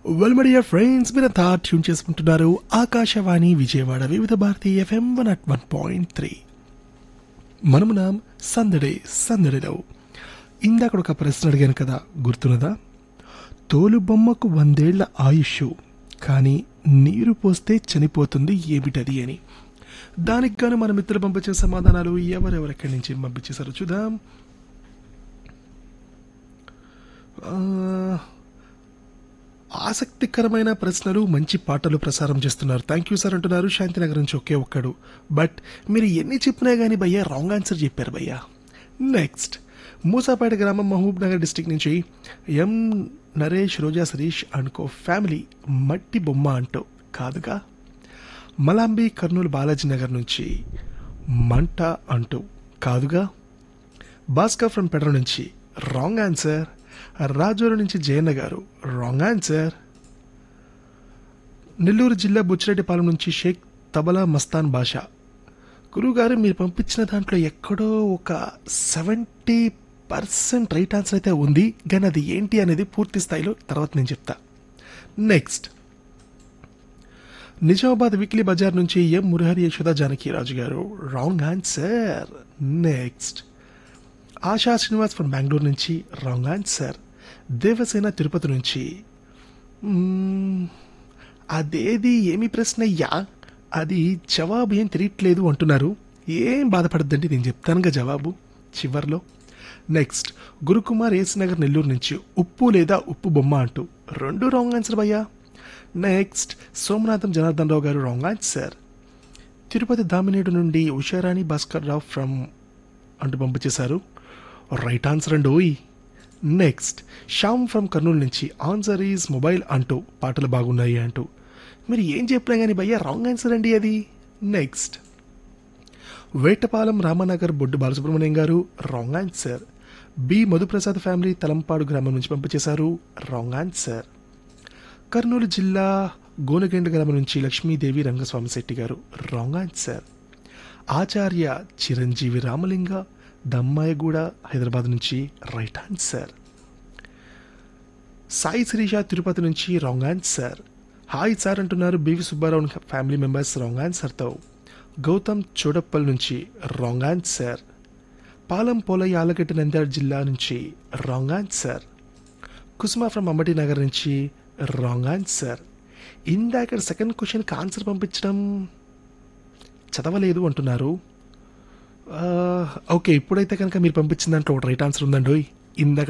well my dear friends మీరంతా tune చేసుకుంటున్నారు Akashvani Vijayawada Vividh Bharati FM one at one point three మనమునాం సందడే సందడిలో ఇందాక ఒక ప్రశ్న అడిగాను కదా గుర్తున్నదా తోలు బొమ్మకు వందేళ్ల ఆయుష్ కానీ నీరు పోస్తే చనిపోతుంది ఏమిటది అని దానికి గాను మన మిత్రులు పంపించిన సమాధానాలు ఎవరెవరెక్కడి నుంచి పంపించేశారో చూద్దాం ఆ, ఆసక్తికరమైన ప్రశ్నలు మంచి పాటలు ప్రసారం చేస్తున్నారు థ్యాంక్ యూ సార్ అంటున్నారు శాంతినగర్ నుంచి ఒకే ఒక్కడు బట్ మీరు ఎన్ని చెప్పినా కానీ భయ్యా రాంగ్ ఆన్సర్ చెప్పారు భయ్యా నెక్స్ట్ మూసాపేట గ్రామం మహబూబ్ నగర్ డిస్టిక్ నుంచి ఎం నరేష్ రోజా సరీష్ అనుకో ఫ్యామిలీ మట్టి బొమ్మ అంటూ కాదుగా మలాంబి కర్నూలు బాలాజీ నగర్ నుంచి మంట అంటూ కాదుగా భాస్కర్ ఫ్రమ్ పెడ్ర నుంచి రాంగ్ ఆన్సర్ రాజోరు నుంచి జయన్న గారు రాంగ్ ఆన్సర్ నెల్లూరు జిల్లా బుచ్చిరెడ్డిపాలెం నుంచి షేక్ తబలా మస్తాన్ బాషా గురువుగారు మీరు పంపించిన దాంట్లో ఎక్కడో ఒక సెవెంటీ పర్సెంట్ రైట్ ఆన్సర్ అయితే ఉంది కానీ అది ఏంటి అనేది పూర్తి స్థాయిలో తర్వాత నేను చెప్తా నెక్స్ట్ నిజామాబాద్ వీక్లీ బజార్ నుంచి ఎం మురహరి యశోద జానకిరాజు గారు wrong answer next Asha Srinivas from Bengaluru నుంచి రాంగ్ ఆన్సర్ దేవసేన తిరుపతి నుంచి మ్మ్, అదేది ఏమి ప్రశ్న అయ్యా అది జవాబు ఏం తెలియట్లేదు అంటున్నారు ఏం బాధపడద్దండి నేను చెప్తానుగా జవాబు చివర్లో నెక్స్ట్ గురుకుమార్ ఏస్ నగర్ నెల్లూరు నుంచి ఉప్పు లేదా ఉప్పు బొమ్మ అంటూ రెండు రాంగ్ ఆన్సర్ భయ్యా నెక్స్ట్ సోమనాథం జనార్దన్ రావు గారు రాంగ్ ఆన్సర్ తిరుపతి దామినేడు నుండి ఉషారాణి భాస్కర్ రావు ఫ్రమ్ అంటూ పంపించేశారు రైట్ ఆన్సర్ అండి ఓయ్ నెక్స్ట్ శ్యామ్ ఫ్రమ్ కర్నూలు నుంచి ఆన్సర్ ఈజ్ మొబైల్ అంటూ పాటలు బాగున్నాయి అంటూ మీరు ఏం చెప్పినా కానీ భయ్యా రాంగ్ ఆన్సర్ అండి అది నెక్స్ట్ వేటపాలెం రామనగర్ బొడ్డు బాలసుబ్రహ్మణ్యం గారు wrong answer B Madhuprasad family Talampadu గ్రామం నుంచి పంపించేశారు రాంగ్ ఆన్సర్ కర్నూలు జిల్లా గోనగండ గ్రామం నుంచి లక్ష్మీదేవి రంగస్వామి శెట్టి గారు రాంగ్ ఆన్సర్ ఆచార్య చిరంజీవి రామలింగ దమ్మాయగూడ హైదరాబాద్ నుంచి రైట్ ఆన్సర్ సాయి శిరీష తిరుపతి నుంచి రాంగ్ ఆన్సర్ హాయ్ సార్ అంటున్నారు BV Subbarao family members wrong ఆన్సర్తో గౌతమ్ చోడప్పల్ నుంచి రాంగ్ ఆన్సర్ పాలం పోలయ్య ఆలగడ్డ నంద్యాల జిల్లా నుంచి wrong answer Kusuma from Ambati Nagar నుంచి రాంగ్ ఆన్సర్ ఇందాక సెకండ్ క్వశ్చన్కి ఆన్సర్ పంపించడం చదవలేదు అంటున్నారు ఆ, ఓకే ఇప్పుడైతే కనుక మీరు పంపించిన దాంట్లో ఒక రైట్ ఆన్సర్ ఉందండి ఇందాక